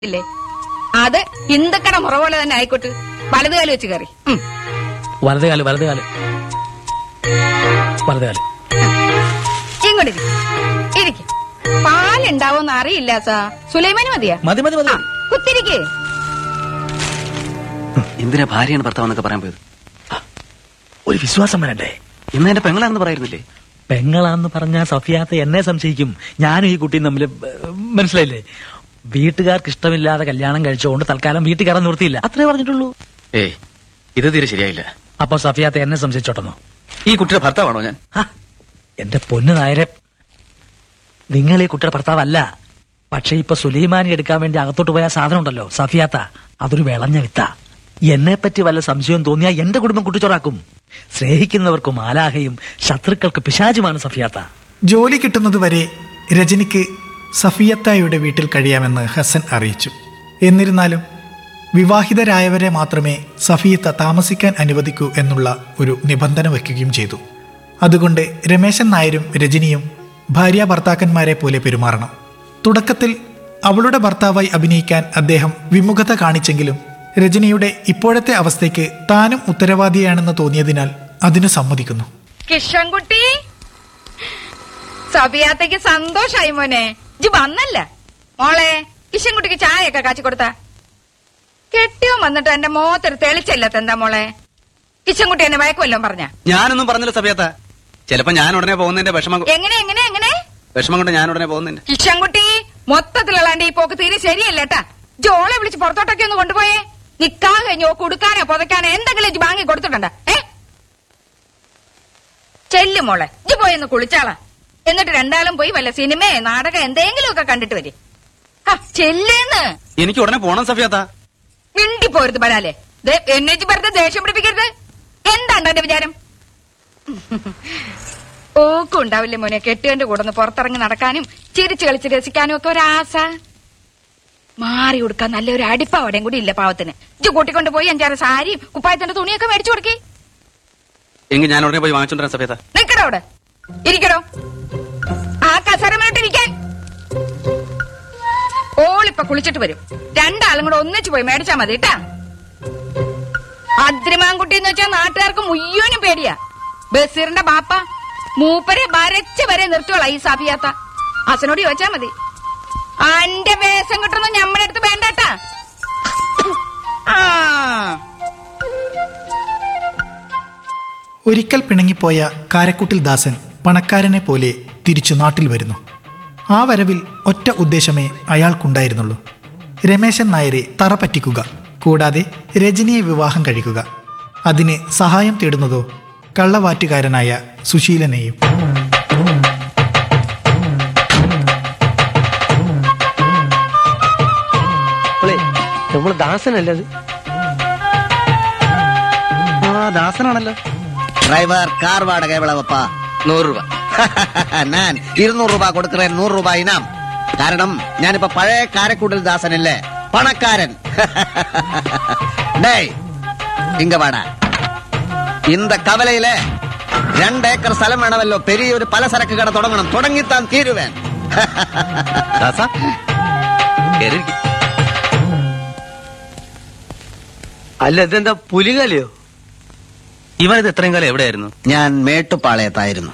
ഇല്ലേ അത് ഹിന്ദുക്കട മുറ പോലെ തന്നെ ആയിക്കോട്ട് വലതുകാലം വെച്ച് കയറി ഉം. വലത് കാല് വലത് കാല് വലത് കാല് ഇങ്ങോട്ട് ഇരിക്ക്. ഇരിക്ക് പാലുണ്ടാവോന്ന് അറിയില്ല സാ സുലൈമാന് മതിയാ മതി മതി മതി ആ, കുത്തിരിക്ക് എന്തിനാ ഭാര്യയാണ് ഭർത്താവെന്നൊക്കെ പറയാൻ പോയത് ഒരു വിശ്വാസം വേണ്ടേ ഇന്ന് എന്റെ പെങ്ങളാണെന്ന് പറയുന്നില്ലേ പെങ്ങളാന്ന് പറഞ്ഞ സഫിയാത്ത എന്നെ സംശയിക്കും ഞാനും ഈ കുട്ടിയും തമ്മിൽ മനസ്സിലായില്ലേ വീട്ടുകാർക്ക് ഇഷ്ടമില്ലാതെ കല്യാണം കഴിച്ചുകൊണ്ട് തൽക്കാലം വീട്ടിൽ കയറാൻ നിർത്തിയില്ല അത്രേ പറഞ്ഞിട്ടുള്ളൂ ഏയ് ഇത് തീരെ ശരിയായില്ല അപ്പൊ സഫിയാത്ത എന്നെ സംശയിച്ചോട്ടെന്നോ ഈ കുട്ടിയുടെ ഭർത്താവാണോ ഞാൻ ഹ, എന്റെ പൊന്നു നായരെ നിങ്ങൾ ഈ കുട്ടിയുടെ ഭർത്താവല്ല പക്ഷെ ഇപ്പൊ സുലൈമാനി എടുക്കാൻ വേണ്ടി അകത്തോട്ട് പോയ ആ സാധനം ഉണ്ടല്ലോ സഫിയാത്ത അതൊരു വിളഞ്ഞ വിത്ത എന്നെ പറ്റി വല്ല സംശയം തോന്നിയാൽ എന്റെ കുടുംബം കുട്ടിച്ചോറാക്കും സ്നേഹിക്കുന്നവർക്ക് മാലാഹയും ശത്രുക്കൾക്ക് പിശാചുമാണ് സഫിയാത്ത ജോലി കിട്ടുന്നതുവരെ രജനിക്ക് സഫിയത്തായുടെ വീട്ടിൽ കഴിയാമെന്ന് ഹസൻ അറിയിച്ചു എന്നിരുന്നാലും വിവാഹിതരായവരെ മാത്രമേ സഫിയത്ത താമസിക്കാൻ അനുവദിക്കൂ എന്നുള്ള ഒരു നിബന്ധന വയ്ക്കുകയും ചെയ്തു അതുകൊണ്ട് രമേശൻ നായരും രജനിയും ഭാര്യ ഭർത്താക്കന്മാരെ പോലെ പെരുമാറണം തുടക്കത്തിൽ അവളുടെ ഭർത്താവായി അഭിനയിക്കാൻ അദ്ദേഹം വിമുഖത കാണിച്ചെങ്കിലും രജനിയുടെ ഇപ്പോഴത്തെ അവസ്ഥയ്ക്ക് താനും ഉത്തരവാദിയാണെന്ന് തോന്നിയതിനാൽ അതിന് സമ്മതിക്കുന്നു കിഷൻകുട്ടി സബിയാത്തേക്ക് സന്തോഷായി മോനെ ഇജ് വന്നല്ല മോളെ കിഷൻകുട്ടിക്ക് ചായയൊക്കെ കാച്ചി കൊടുത്ത കെട്ടിയോ വന്നിട്ട് എന്റെ മോത്തൊരു തെളിച്ചില്ലാത്ത എന്താ മോളെ കിഷൻകുട്ടി എന്നെ വയക്കുമല്ലോ പറഞ്ഞ ഞാനൊന്നും പറഞ്ഞില്ല സഭയത്ത ചിലപ്പോ ഞാൻ ഉടനെ പോകുന്നതിന്റെ വിഷമം എങ്ങനെ എങ്ങനെ എങ്ങനെ വിഷമം കൊണ്ട് ഞാൻ ഉടനെ പോകുന്നതിന്റെ കിഷൻകുട്ടി മൊത്തത്തിലുള്ളാണ്ട് ഈ പോക്ക് തീരെ ശരിയല്ല കേട്ടാ ജോളെ വിളിച്ച് പുറത്തോട്ടൊക്കെ ഒന്ന് കൊണ്ടുപോയേ നിക്കാ കഴിഞ്ഞോ കൊടുക്കാനോ പുതയ്ക്കാനോ എന്തെങ്കിലും ഇജ്ജ് വാങ്ങി കൊടുത്തിട്ടുണ്ട ഏ ചെല്ലു മോളെ ഇജ്ജ് പോയി ഒന്ന് കുളിച്ചാളാ എന്നിട്ട് രണ്ടാളും പോയി വല്ല സിനിമയെ നാടകം എന്തെങ്കിലും ഒക്കെ കണ്ടിട്ട് വരും ചെല്ലേന്ന് എനിക്ക് ഉടനെ പോണം സഫിയാത്ത മിണ്ടി പോരുത് ബലാലെ ദേ, എന്നെ ഇജ്ജ് വെറുതെ ദേഷ്യം പിടിപ്പിക്കരുത് എന്താണ്ടോ എന്റെ വിചാരം ഓക്കും ഉണ്ടാവില്ലേ മോനെ കെട്ടുകന്റെ കൂടെ ഒന്ന് പുറത്തിറങ്ങി നടക്കാനും ചിരിച്ചു കളിച്ച് രസിക്കാനും ഒക്കെ ഒരാശ മാറി കൊടുക്കാൻ നല്ലൊരു അടിപ്പാവടയും കൂടി ഇല്ല പാവത്തിന് ഇജ്ജ് കൂട്ടിക്കൊണ്ട് പോയി അഞ്ചാറ് സാരിയും കുപ്പായത്തിന്റെ തുണിയൊക്കെ മേടിച്ചു കൊടുക്കി എങ്കിൽ ഞാൻ ഉടനെ പോയി വാങ്ങിച്ചോണ്ടിരാൻ സഫിയത്ത നിക്കടോ അവിടെ ഇരിക്കടോ ആ കസരമിട്ടിരിക്കാൻ ഓളിപ്പൊ കുളിച്ചിട്ട് വരും രണ്ടാളും കൂടെ ഒന്നിച്ചു പോയി മേടിച്ചാ മതി കേട്ടാ അദ്രിമാൻകുട്ടി എന്ന് വെച്ചാൽ നാട്ടുകാർക്ക് മുയ്യോനും പേടിയാ ബസീറിന്റെ ബാപ്പ മൂപ്പരെ വരച്ച് വരെ നിർത്തുവോളാ ഈ സഫിയാത്ത അസനോട് ചോദിച്ചാ മതി അന്റെ വേഷം കിട്ടുന്ന ഞമ്മടെ അടുത്ത് വേണ്ടട്ടാ ആ ഒരിക്കൽ പിണങ്ങിപ്പോയ കാരക്കുട്ടിൽ ദാസൻ പണക്കാരനെ പോലെ തിരിച്ചു നാട്ടിൽ വരുന്നു ആ വരവിൽ ഒറ്റ ഉദ്ദേശമേ അയാൾക്കുണ്ടായിരുന്നുള്ളൂ രമേശൻ നായരെ തറ പറ്റിക്കുക കൂടാതെ രജനിയെ വിവാഹം കഴിക്കുക അതിന് സഹായം തേടുന്നതോ കള്ളവാറ്റുകാരനായ സുശീലനെയും നമ്മൾ ദാസനല്ലത് ആ ദാസനാണല്ലോ டிரைவர் கார் வாடகை எவ்வளவுப்பா നൂറ് രൂപ நான் இருநூறு ரூபாய் கொடுக்கிறேன் நூறு ரூபாய் இனாம் കാരണം ഞാനിപ്പോ പഴയ കാരക്കൂടൽ ദാസനല്ലേ പണക്കാരൻ டேய் ഇങ്ങ വാടാ இந்த കവലയില രണ്ട് ഏക്കർ സ്ഥലം വേണമല്ലോ പെരിയൊരു പലചരക്ക് കട തുടങ്ങണം തുടങ്ങിത്താൻ തീരുവേൻ ദാസ കേറിയിരിക്ക്. അല്ല ഇതെന്താ പുലികലയോ ഇവനിത് എത്രയും കാലം എവിടെയായിരുന്നു ഞാൻ മേട്ടുപ്പാളയത്തായിരുന്നു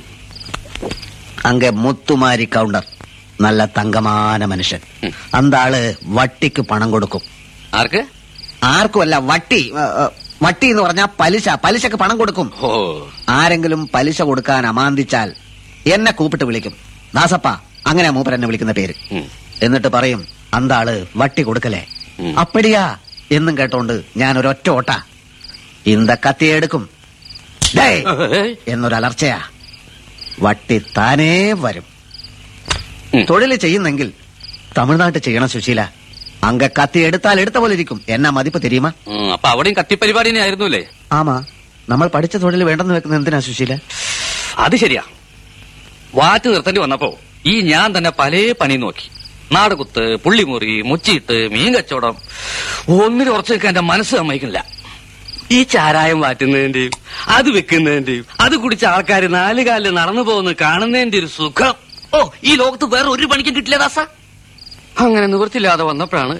അങ്ക മുത്തുമാരി കൗണ്ടർ നല്ല തങ്കമാന മനുഷ്യൻ അന്താള് വട്ടിക്ക് പണം കൊടുക്കും ആർക്ക് ആർക്കുമല്ല വട്ടി ഏ, ഏ, വട്ടി എന്ന് പറഞ്ഞാൽ പലിശ പലിശക്ക് പണം കൊടുക്കും ഓ ആരെങ്കിലും പലിശ കൊടുക്കാൻ അമാന്തിച്ചാൽ എന്നെ കൂപ്പിട്ട് വിളിക്കും ദാസപ്പ അങ്ങനെ മൂപ്പർ എന്നെ വിളിക്കുന്ന പേര് ഉം. എന്നിട്ട് പറയും അന്താള് വട്ടി കൊടുക്കലേ ഉം. അപ്പടിയാ എന്നും കേട്ടോണ്ട് ഞാൻ ഒരൊറ്റ ഓട്ട ഇന്ത കത്തിയെടുക്കും ഡേയ് എന്നൊരലർച്ചയാ വട്ടി താനേ വരും ഉം. തൊഴിൽ ചെയ്യുന്നെങ്കിൽ തമിഴ്നാട്ടിൽ ചെയ്യണം സുശീല അങ്ക കത്തി എടുത്താൽ എടുത്ത പോലെ ഇരിക്കും എന്നാ മതിപ്പ് തെരിയുമാ ഉം, അപ്പൊ അവിടെയും കത്തിപ്പരിപാടി തന്നെ ആയിരുന്നു അല്ലേ ആമാ നമ്മൾ പഠിച്ച തൊഴിൽ വേണ്ടെന്ന് വെക്കുന്നത് എന്തിനാ സുശീല അത് ശരിയാ വാറ്റ് നിർത്തേണ്ടി വന്നപ്പോ ഈ ഞാൻ തന്നെ പല പണി നോക്കി നാടുകുത്ത് പുള്ളിമുറി മുച്ചിട്ട് മീൻ കച്ചവടം ഒന്നിനും ഉറച്ചു നിൽക്കാൻ എന്റെ മനസ്സ് സമ്മതിക്കുന്നില്ല ഈ ചാരായം വാറ്റുന്നതിന്റെയും അത് വെക്കുന്നതിന്റെയും അത് കുടിച്ച ആൾക്കാർ നാല് കാലിൽ നടന്നു പോകുന്നത് കാണുന്നതിന്റെ ഒരു സുഖം ഓ ഈ ലോകത്ത് വേറെ ഒരു പണിക്കും കിട്ടില്ല ദാസ അങ്ങനെ നിവൃത്തിയില്ലാതെ വന്നപ്പോഴാണ്